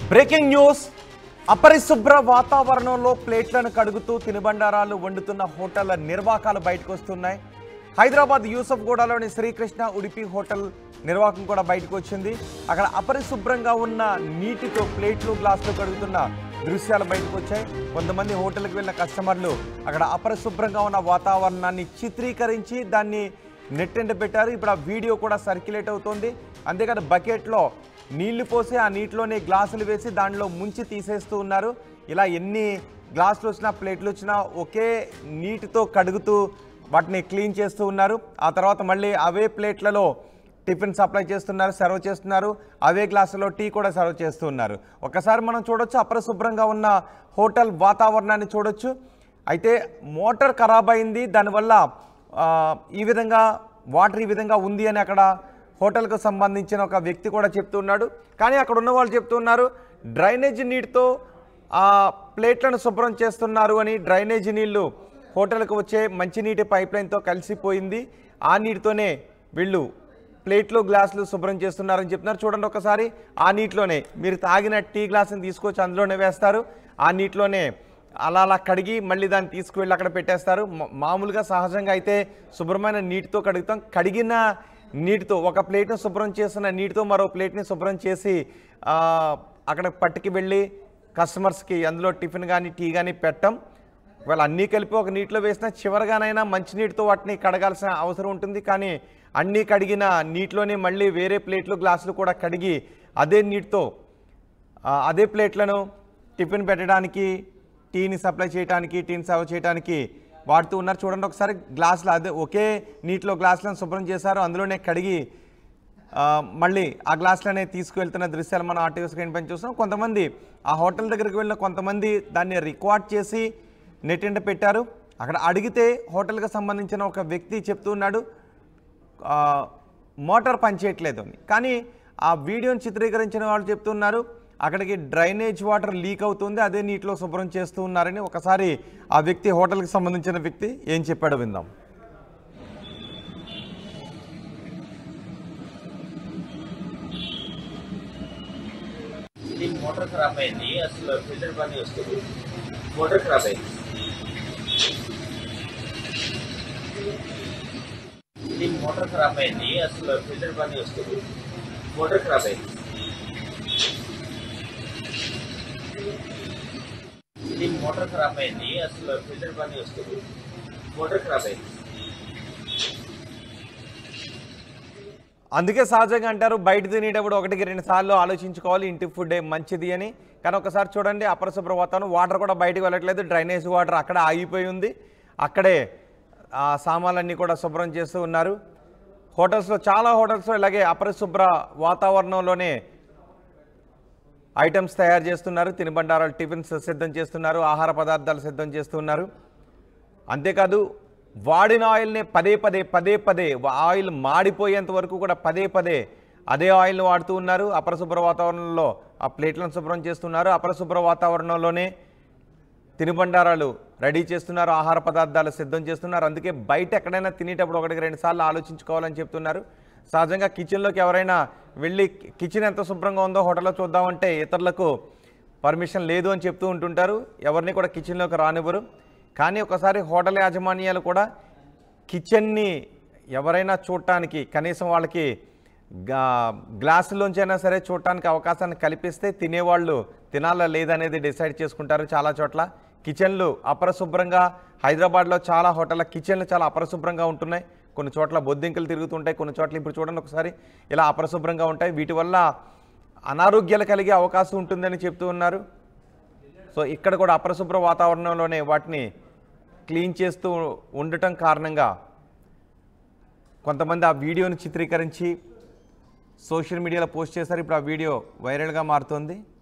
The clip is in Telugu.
బ్రేకింగ్ న్యూస్ అపరిశుభ్ర వాతావరణంలో ప్లేట్లను కడుగుతూ తినుబండారాలు వండుతున్న హోటళ్ల నిర్వాకాలు బయటకు వస్తున్నాయి హైదరాబాద్ యూసఫ్గూడలోని శ్రీకృష్ణ ఉడిపి హోటల్ నిర్వాహకం కూడా బయటకు వచ్చింది అక్కడ అపరిశుభ్రంగా ఉన్న నీటితో ప్లేట్లు గ్లాసులు కడుగుతున్న దృశ్యాలు బయటకు వచ్చాయి కొంతమంది హోటల్కి వెళ్ళిన కస్టమర్లు అక్కడ అపరిశుభ్రంగా ఉన్న వాతావరణాన్ని చిత్రీకరించి దాన్ని నెట్టెంట పెట్టారు ఇప్పుడు ఆ వీడియో కూడా సర్క్యులేట్ అవుతోంది అంతేకాదు బకెట్లో నీళ్లు పోసి ఆ నీటిలోనే గ్లాసులు వేసి దానిలో ముంచి తీసేస్తూ ఉన్నారు ఇలా ఎన్ని గ్లాసులు వచ్చినా ప్లేట్లు వచ్చినా ఒకే నీటితో కడుగుతూ వాటిని క్లీన్ చేస్తూ ఉన్నారు ఆ తర్వాత మళ్ళీ అవే ప్లేట్లలో టిఫిన్ సప్లై చేస్తున్నారు సర్వ్ చేస్తున్నారు అవే గ్లాసులో టీ కూడా సర్వ్ చేస్తూ ఉన్నారు ఒకసారి మనం చూడొచ్చు అపరిశుభ్రంగా ఉన్న హోటల్ వాతావరణాన్ని చూడొచ్చు అయితే మోటార్ ఖరాబ్ అయింది దానివల్ల ఆ, ఈ విధంగా వాటర్ ఈ విధంగా ఉంది అని అక్కడ హోటల్కు సంబంధించిన ఒక వ్యక్తి కూడా చెప్తున్నాడు కానీ అక్కడ ఉన్న వాళ్ళు చెప్తున్నారు డ్రైనేజ్ నీటితో ఆ ప్లేట్లను శుభ్రం చేస్తున్నారు అని డ్రైనేజీ నీళ్లు హోటల్కు వచ్చే మంచినీటి పైప్ లైన్తో కలిసిపోయింది ఆ నీటితోనే వీళ్ళు ప్లేట్లు గ్లాసులు శుభ్రం చేస్తున్నారని చెప్తున్నారు చూడండి ఒకసారి ఆ నీటిలోనే మీరు తాగిన టీ గ్లాసుని తీసుకొచ్చి అందులోనే వేస్తారు ఆ నీటిలోనే అలా అలా కడిగి మళ్ళీ దాన్ని తీసుకువెళ్ళి అక్కడ పెట్టేస్తారు మా- మామూలుగా సహజంగా అయితే శుభ్రమైన నీటితో కడుగుతాం కడిగిన నీటితో ఒక ప్లేట్ని శుభ్రం చేసిన నీటితో మరో ప్లేట్ని శుభ్రం చేసి ఆ, అక్కడ పట్టుకి వెళ్ళి కస్టమర్స్కి అందులో టిఫిన్ కానీ టీ కానీ పెట్టం ఒకవేళ అన్నీ కలిపి ఒక నీటిలో వేసినా చివరిగానైనా మంచినీటితో వాటిని కడగాల్సిన అవసరం ఉంటుంది కానీ అన్నీ కడిగిన నీటిలోనే మళ్ళీ వేరే ప్లేట్లు గ్లాసులు కూడా కడిగి అదే నీటితో ఆ, అదే ప్లేట్లను టిఫిన్ పెట్టడానికి టీని సప్లై చేయడానికి టీని సర్వ్ చేయడానికి వాడుతూ ఉన్నారు చూడండి ఒకసారి గ్లాసులు అదే ఒకే నీటిలో గ్లాసులను శుభ్రం చేశారు అందులోనే కడిగి ఆ, మళ్ళీ ఆ గ్లాసులనే తీసుకువెళ్తున్న దృశ్యాలు మనం ఆర్టీవీ స్క్రీన్ పైన చూస్తున్నాం కొంతమంది ఆ హోటల్ దగ్గరికి వెళ్ళిన కొంతమంది దాన్ని రికార్డ్ చేసి నెట్టింట పెట్టారు అక్కడ అడిగితే హోటల్కి సంబంధించిన ఒక వ్యక్తి చెప్తూ ఉన్నాడు ఆ, మోటార్ పనిచేయట్లేదు అని కానీ ఆ వీడియోని చిత్రీకరించిన వాళ్ళు చెప్తున్నారు అక్కడికి డ్రైనేజ్ వాటర్ లీక్ అవుతుంది అదే నీటిలో శుభ్రం చేస్తూ ఉన్నారని ఒకసారి ఆ వ్యక్తి హోటల్కి సంబంధించిన వ్యక్తి ఏం చెప్పాడో విందాం ఇది మోటార్ ఖరాబ్ అయింది అసలు ఫిల్టర్ పని వస్తుంది మోటార్ ఖరాబ్ అయింది ఇది మోటార్ ఖరాబ్ అయింది అసలు ఫిల్టర్ పని వస్తుంది మోటార్ ఖరాబ్ అయింది ఇది మోటార్ ఖరాబ్ అయింది అసలు ఫిల్టర్ పని వస్తుంది మోటార్ ఖరాబ్ అయింది అందుకే సహజంగా అంటారు బయట తినేటప్పుడు ఒకటికి రెండు సార్లు ఆలోచించుకోవాలి ఇంటి ఫుడ్ మంచిది అని కానీ ఒకసారి చూడండి అపరిశుభ్ర వాతావరణం వాటర్ కూడా బయటకు వెళ్ళట్లేదు డ్రైనేజ్ వాటర్ అక్కడ ఆగిపోయి ఉంది అక్కడే ఆ సామాన్లన్నీ కూడా శుభ్రం చేస్తూ ఉన్నారు హోటల్స్లో చాలా హోటల్స్లో ఇలాగే అపరిశుభ్ర వాతావరణంలోనే ఐటమ్స్ తయారు చేస్తున్నారు తినుబండారాలు టిఫిన్స్ సిద్ధం చేస్తున్నారు ఆహార పదార్థాలు సిద్ధం చేస్తున్నారు అంతేకాదు వాడిన ఆయిల్ని పదే పదే పదే పదే ఆయిల్ మాడిపోయేంత వరకు కూడా పదే పదే అదే ఆయిల్ని వాడుతూ ఉన్నారు అపరిశుభ్ర వాతావరణంలో ఆ ప్లేట్లను శుభ్రం చేస్తున్నారు అపరిశుభ్ర వాతావరణంలోనే తినుబండారాలు రెడీ చేస్తున్నారు ఆహార పదార్థాలు సిద్ధం చేస్తున్నారు అందుకే బయట ఎక్కడైనా తినేటప్పుడు ఒకటికి రెండు సార్లు ఆలోచించుకోవాలని చెప్తున్నారు సహజంగా కిచెన్లోకి ఎవరైనా వెళ్ళి కిచెన్ ఎంత శుభ్రంగా ఉందో హోటల్లో చూద్దామంటే ఇతరులకు పర్మిషన్ లేదు అని చెప్తూ ఉంటుంటారు ఎవరిని కూడా కిచెన్లోకి రానివ్వరు కానీ ఒకసారి హోటల్ యాజమాన్యాలు కూడా కిచెన్ని ఎవరైనా చూడటానికి కనీసం వాళ్ళకి గా గ్లాసులోంచి అయినా సరే చూడటానికి అవకాశాన్ని కల్పిస్తే తినేవాళ్ళు తినాలా లేదనేది డిసైడ్ చేసుకుంటారు చాలా చోట్ల కిచెన్లు అపరిశుభ్రంగా హైదరాబాద్లో చాలా హోటళ్ళ కిచెన్లు చాలా అపరిశుభ్రంగా ఉంటున్నాయి కొన్ని చోట్ల బొద్దింకలు తిరుగుతుంటాయి కొన్ని చోట్ల ఇప్పుడు చూడండి ఒకసారి ఇలా అపరిశుభ్రంగా ఉంటాయి వీటి వల్ల అనారోగ్యాలు కలిగే అవకాశం ఉంటుందని చెప్తూ ఉన్నారు సో ఇక్కడ కూడా అపరిశుభ్ర వాతావరణంలోనే వాటిని క్లీన్ చేస్తూ ఉండటం కారణంగా కొంతమంది ఆ వీడియోని చిత్రీకరించి సోషల్ మీడియాలో పోస్ట్ చేశారు ఇప్పుడు ఆ వీడియో వైరల్గా మారుతోంది